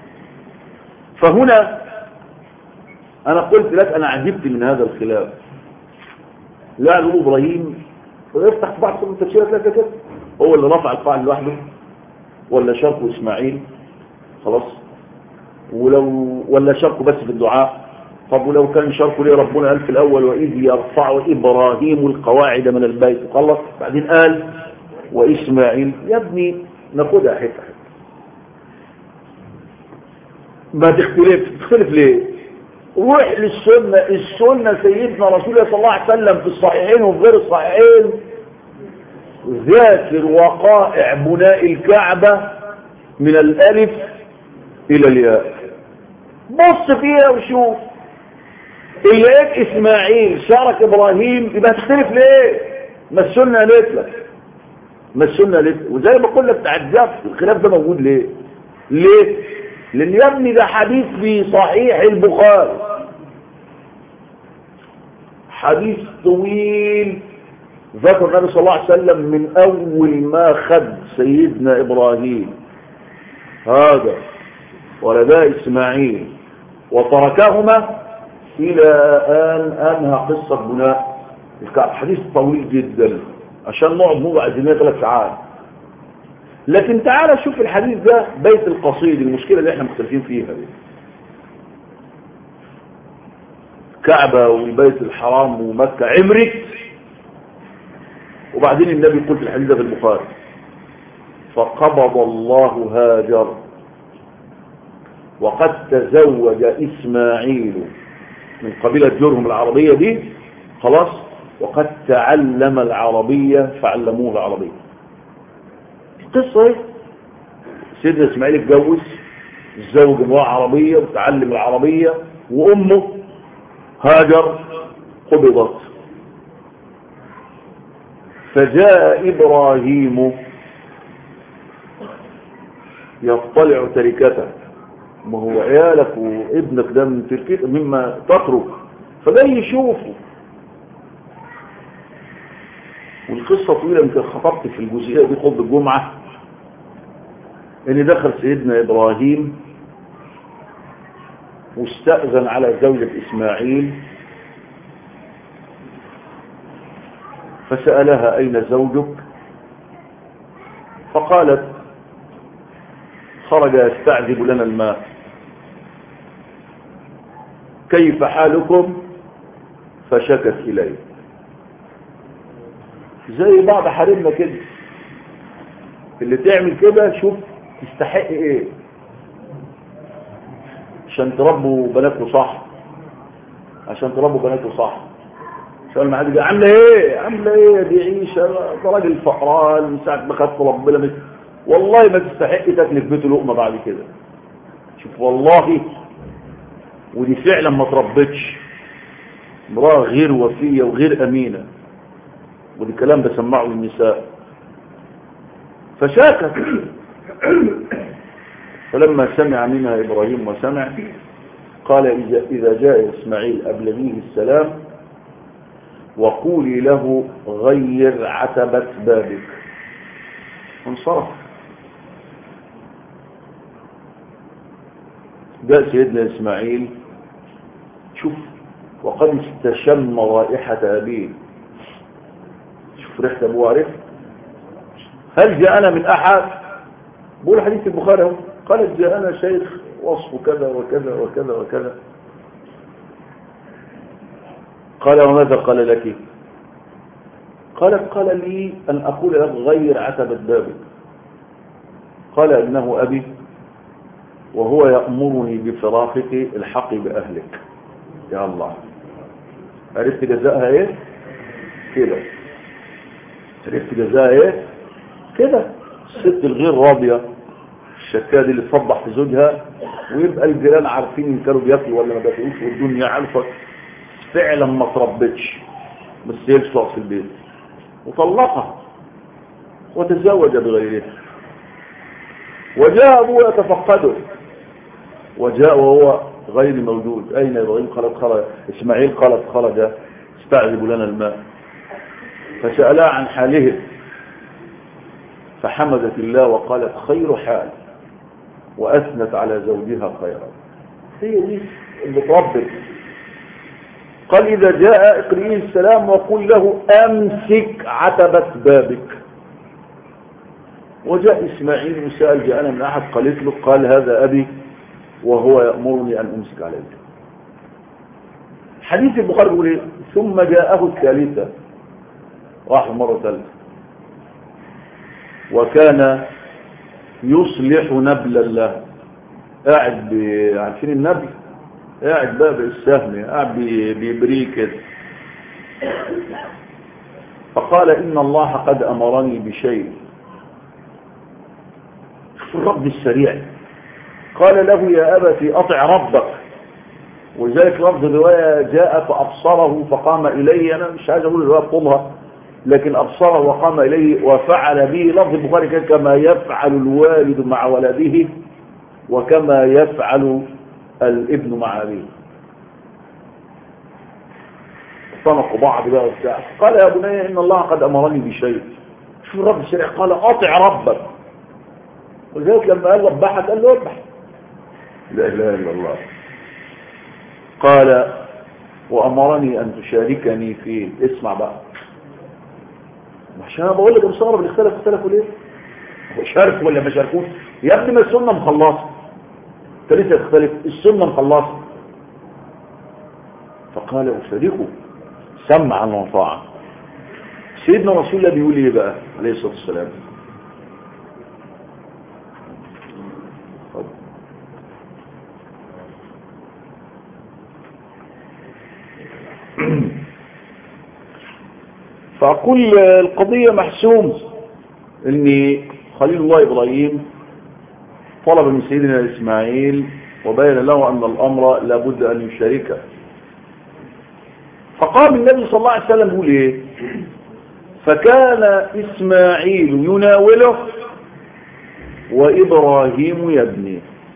فهنا انا قلت لك انا عجبت من هذا الخلاف لا له ابراهيم ويفتح بعض كتب التفسير تلاقي كده هو اللي رفع الفاعل لوحده ولا شرطه اسماعيل خلاص ولو ولا شرطه بس في الدعاء طب ولو كان شرطه ليه ربنا قال في الاول واذ يرفع ابراهيم القواعد من البيت وخلص بعدين قال واسماعيل يا ابني ناخدها حته حته ما تختلف تختلف ليه روح للسنة السنة سيدنا رسول الله صلى الله عليه وسلم في الصحيحين وفي غير الصحيحين ذاكر وقائع بناء الكعبة من الألف إلى الياء بص فيها وشوف اللي لقيت إسماعيل شارك إبراهيم يبقى تختلف ليه ما السنة قالت لك ما السنة قالت وزي ما بقول لك تعجبت الخلاف ده موجود ليه ليه لان يا ابني ده حديث في صحيح البخاري حديث طويل ذكر النبي صلى الله عليه وسلم من اول ما خد سيدنا ابراهيم هذا ولدا اسماعيل وتركهما الى ان انهى قصه بناء الكعبه حديث طويل جدا عشان نقعد نوضع الدنيا ثلاث ساعات لكن تعالى شوف الحديث ده بيت القصيد المشكلة اللي احنا مختلفين فيها دي كعبة والبيت الحرام ومكة عمرت وبعدين النبي يقول في الحديث ده في البخاري فقبض الله هاجر وقد تزوج إسماعيل من قبيلة جرهم العربية دي خلاص وقد تعلم العربية فعلموه العربية قصة ايه سيدنا اسماعيل اتجوز اتزوج امرأة عربية وتعلم العربية وامه هاجر قبضت فجاء ابراهيم يطلع تركته ما هو عيالك وابنك ده من تركته مما تترك فده يشوفه والقصة طويلة يمكن خطبت في الجزئية دي خطب الجمعة ان دخل سيدنا ابراهيم واستأذن على زوجة اسماعيل فسألها اين زوجك فقالت خرج يستعذب لنا الماء كيف حالكم فشكت اليه زي بعض حريمنا كده اللي تعمل كده شوف تستحق ايه عشان تربوا بناتكم صح عشان تربوا بناتكم صح عشان ما حد عامله ايه عامله ايه دي عيشه ده راجل فقران من ساعه ما خدت ربنا مت... والله ما تستحق تاكل في بيته لقمه بعد كده شوف والله ودي فعلا ما تربتش امراه غير وفيه وغير امينه ودي كلام بسمعه للنساء فشاكت فلما سمع منها إبراهيم وسمع قال إذا, إذا جاء إسماعيل أبلغيه السلام وقولي له غير عتبة بابك انصرف جاء سيدنا إسماعيل شوف وقد استشم رائحة أبيه شوف ريحة أبوه عرف هل جاءنا من أحد بقول حديث البخاري اهو قالت جاءنا شيخ وصف كذا وكذا وكذا وكذا قال وماذا قال لك قالت قال لي أن أقول لك غير عتبة بابك قال إنه أبي وهو يأمرني بفراقك الحقي بأهلك يا الله عرفت جزاءها ايه كده عرفت جزاءها ايه كده الست الغير راضية الشكاة دي اللي تصبح في زوجها ويبقى الجيران عارفين ان كانوا بياكلوا ولا ما بياكلوش والدنيا عارفة فعلا ما تربتش بس هي في البيت وطلقها وتزوج بغيرها وجاء أبوه يتفقده وجاء وهو غير موجود أين إبراهيم قالت خرج إسماعيل قالت خرج استعذب لنا الماء فسألها عن حاله فحمدت الله وقالت خير حال وأثنت على زوجها خيرا هي دي اللي تربت قال إذا جاء اقرئيه السلام وقل له أمسك عتبة بابك وجاء إسماعيل وسأل جاءنا من أحد قالت له قال هذا أبي وهو يأمرني أن أمسك عليه حديث البخاري يقول إيه ثم جاءه الثالثة راح مرة ثالثة وكان يصلح نبلا له قاعد عارفين النبل قاعد بقى بالسهم قاعد بيبريه كده فقال إن الله قد أمرني بشيء الرب السريع قال له يا أبتي أطع ربك ولذلك لفظ الرواية جاء فأبصره فقام إليه أنا مش عايز أقول الرواية طولها لكن أبصره وقام إليه وفعل به لفظ البخاري كما يفعل الوالد مع ولده وكما يفعل الابن مع أبيه طنقوا بعض بقى وبتاع قال يا بني إن الله قد أمرني بشيء شوف الرب السريع قال أطع ربك ولذلك لما قال ربحك قال له ربح لا إله إلا الله قال وأمرني أن تشاركني في اسمع بقى عشان انا بقول لك مستغرب اللي اختلف اختلفوا ليه شاركوا ولا ما شاركوش يا ابني ما السنه مخلصه انت لسه تختلف السنه مخلصه فقال اشاركوا سمعا وطاعه سيدنا رسول الله بيقول ايه بقى عليه الصلاه والسلام فأقول القضية محسوم ان خليل الله إبراهيم طلب من سيدنا إسماعيل وبين له أن الأمر لابد أن يشاركه فقام النبي صلى الله عليه وسلم يقول إيه فكان إسماعيل يناوله وإبراهيم يبني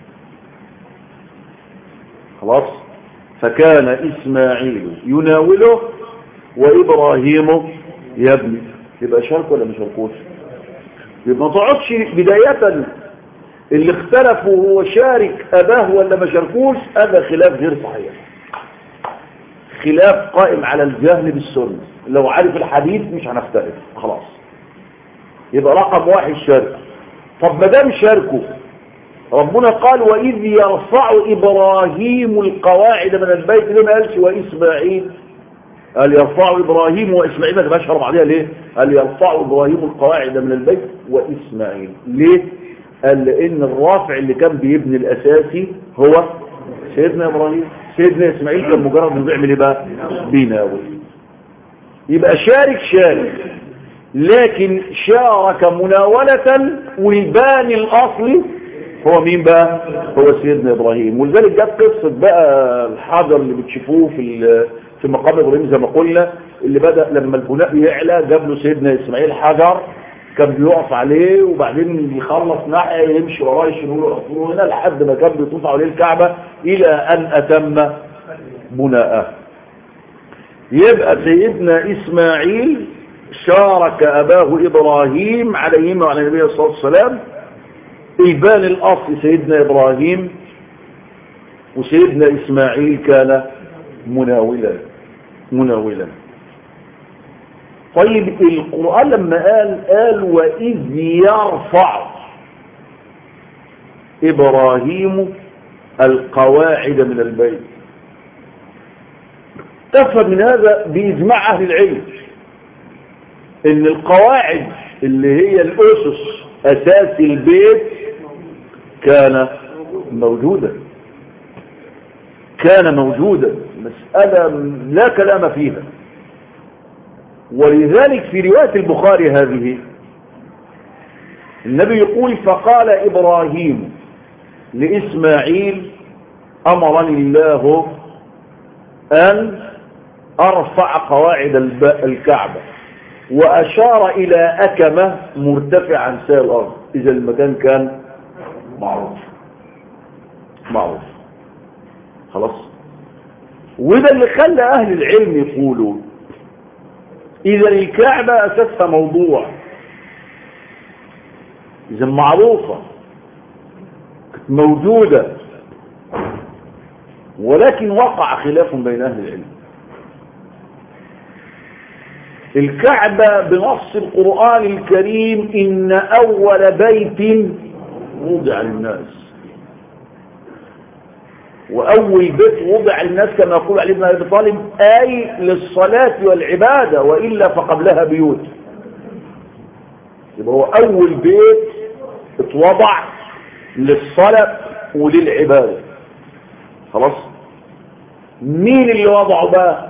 خلاص فكان إسماعيل يناوله وإبراهيم يبني يبقى شارك ولا مش شاركوش يبقى ما تقعدش بداية اللي اختلفوا هو شارك أباه ولا ما شاركوش هذا خلاف غير صحيح خلاف قائم على الجهل بالسنة لو عارف الحديث مش هنختلف خلاص يبقى رقم واحد شارك طب ما دام شاركوا ربنا قال وإذ يرفع إبراهيم القواعد من البيت ليه ما قالش وإسماعيل قال يرفع إبراهيم وإسماعيل ما تبقاش حرم عليها ليه قال يرفع إبراهيم القواعد من البيت وإسماعيل ليه قال لأن الرافع اللي كان بيبني الأساسي هو سيدنا إبراهيم سيدنا إسماعيل كان مجرد انه بيعمل ايه بقى بيناول يبقى شارك شارك لكن شارك مناولة والباني الأصلي هو مين بقى هو سيدنا إبراهيم ولذلك جت قصة بقى الحجر اللي بتشوفوه في في مقام إبراهيم زي ما قلنا اللي بدأ لما البناء يعلى جاب له سيدنا إسماعيل حجر كان بيقف عليه وبعدين يخلص ناحية يمشي وراه يشيلوا له يحطوه هنا لحد ما كان بيطوف عليه الكعبة إلى أن أتم بناءه يبقى سيدنا إسماعيل شارك أباه إبراهيم عليهما وعلى النبي صلى الله عليه وسلم البان الأصل سيدنا إبراهيم وسيدنا إسماعيل كان مناولا مناولا طيب القرآن لما قال قال وإذ يرفع إبراهيم القواعد من البيت تفهم من هذا بإجماع أهل العلم إن القواعد اللي هي الأسس أساس البيت كان موجودا كان موجودا مسألة لا كلام فيها ولذلك في رواية البخاري هذه النبي يقول فقال إبراهيم لإسماعيل أمرني الله أن أرفع قواعد الكعبة وأشار إلى أكمة مرتفع عن سائر الأرض إذا المكان كان معروف معروف خلاص وده اللي خلى أهل العلم يقولوا إذا الكعبة أساسها موضوع إذا معروفة موجودة ولكن وقع خلاف بين أهل العلم الكعبة بنص القرآن الكريم إن أول بيت وضع للناس وأول بيت وضع للناس كما يقول علي بن أبي طالب أي للصلاة والعبادة وإلا فقبلها بيوت يبقى هو أول بيت اتوضع للصلاة وللعبادة خلاص مين اللي وضعه بقى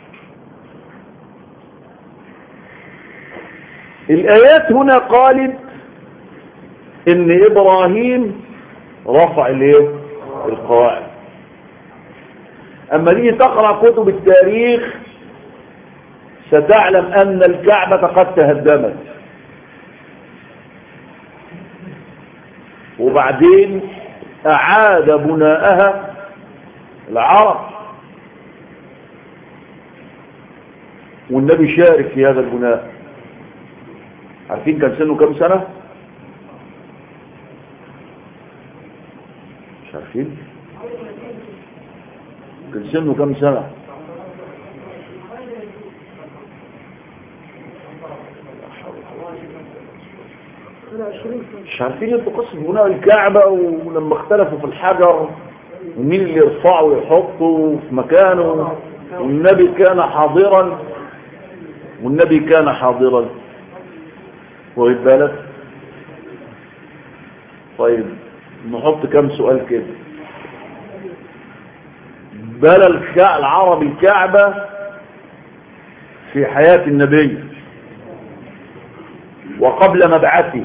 الآيات هنا قالت ان ابراهيم رفع الايه القواعد اما تيجي تقرا كتب التاريخ ستعلم ان الكعبه قد تهدمت وبعدين اعاد بناءها العرب والنبي شارك في هذا البناء عارفين كان سنه كم سنه مش عارفين كان سنه كم سنة مش عارفين انتوا قصة بناء الكعبة ولما اختلفوا في الحجر ومين اللي يرفعه ويحطه في مكانه والنبي كان حاضرا والنبي كان حاضرا واخد بالك طيب نحط كم سؤال كده بنى العرب الكعبة في حياة النبي وقبل مبعثه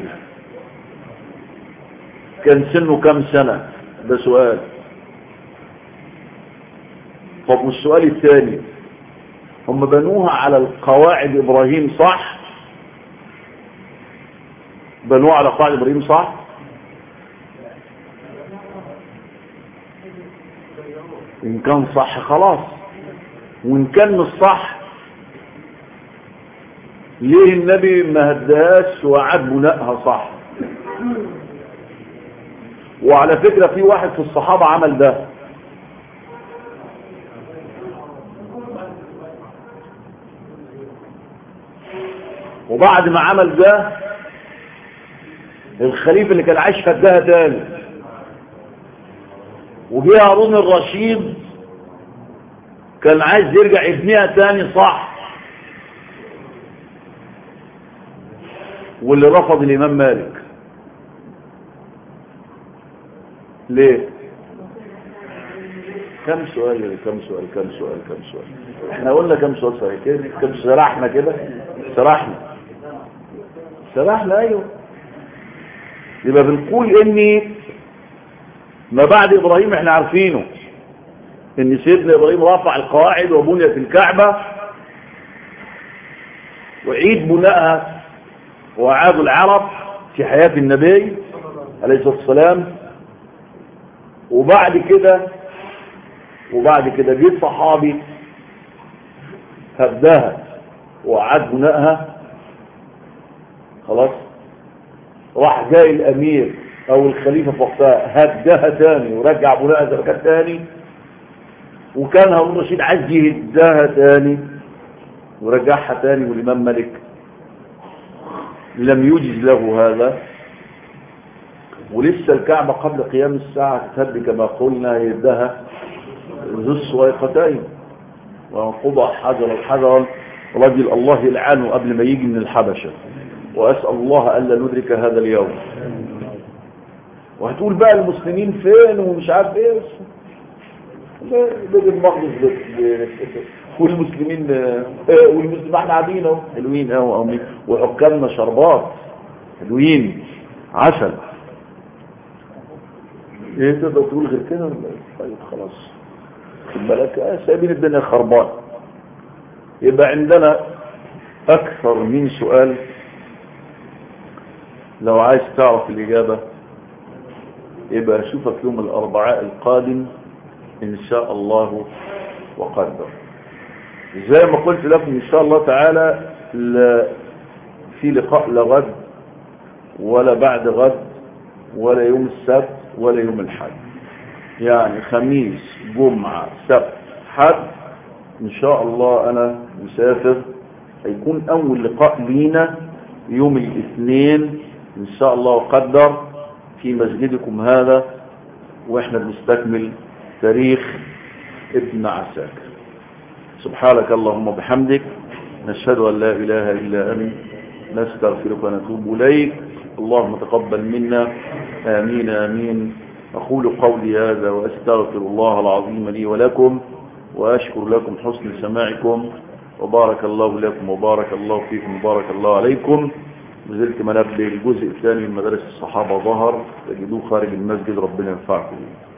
كان سنه كم سنة ده سؤال طب والسؤال الثاني هم بنوها على القواعد ابراهيم صح بنوها على قواعد ابراهيم صح ان كان صح خلاص وان كان مش صح ليه النبي ما هدهاش وعاد بنائها صح وعلى فكرة في واحد في الصحابة عمل ده وبعد ما عمل ده الخليفة اللي كان عايش فدها تاني وجه هارون الرشيد كان عايز يرجع يبنيها تاني صح واللي رفض الامام مالك ليه كم سؤال كم سؤال كم سؤال كم سؤال احنا قلنا كم سؤال صحيح كده كم سرحنا كده سرحنا سرحنا ايوه يبقى بنقول اني ما بعد ابراهيم احنا عارفينه ان سيدنا ابراهيم رفع القواعد وبنيت الكعبة وعيد بنائها وعادوا العرب في حياة النبي عليه الصلاة والسلام وبعد كده وبعد كده جه صحابي هداها وعاد بنائها خلاص راح جاي الامير او الخليفة في وقتها هدها تاني ورجع بناء زكاة تاني وكان هارون الرشيد عايز يهدها تاني ورجعها تاني والامام مالك لم يجز له هذا ولسه الكعبة قبل قيام الساعة تهد كما قلنا يدها ذو السويقتين وانقضى حجر الحجر رجل الله يلعنه قبل ما يجي من الحبشة وأسأل الله ألا ندرك هذا اليوم وهتقول بقى المسلمين فين ومش عارف ايه بيت المقدس والمسلمين والمسلمين احنا قاعدين اهو حلوين اهو وحكامنا شربات حلوين عسل ايه تقدر تقول غير كده ولا إيه؟ طيب خلاص خد بالك آه سايبين الدنيا خربان يبقى عندنا اكثر من سؤال لو عايز تعرف الاجابة يبقى اشوفك يوم الاربعاء القادم ان شاء الله وقدر زي ما قلت لكم ان شاء الله تعالى لا في لقاء لا غد ولا بعد غد ولا يوم السبت ولا يوم الحد يعني خميس جمعة سبت حد ان شاء الله انا مسافر هيكون اول لقاء لينا يوم الاثنين ان شاء الله وقدر في مسجدكم هذا واحنا بنستكمل تاريخ ابن عساكر سبحانك اللهم وبحمدك نشهد ان لا اله الا انت نستغفرك ونتوب اليك اللهم تقبل منا امين امين اقول قولي هذا واستغفر الله العظيم لي ولكم واشكر لكم حسن سماعكم وبارك الله لكم وبارك الله فيكم وبارك الله عليكم نزلت منبه الجزء الثاني من مدارس الصحابة ظهر تجدوه خارج المسجد ربنا ينفعكم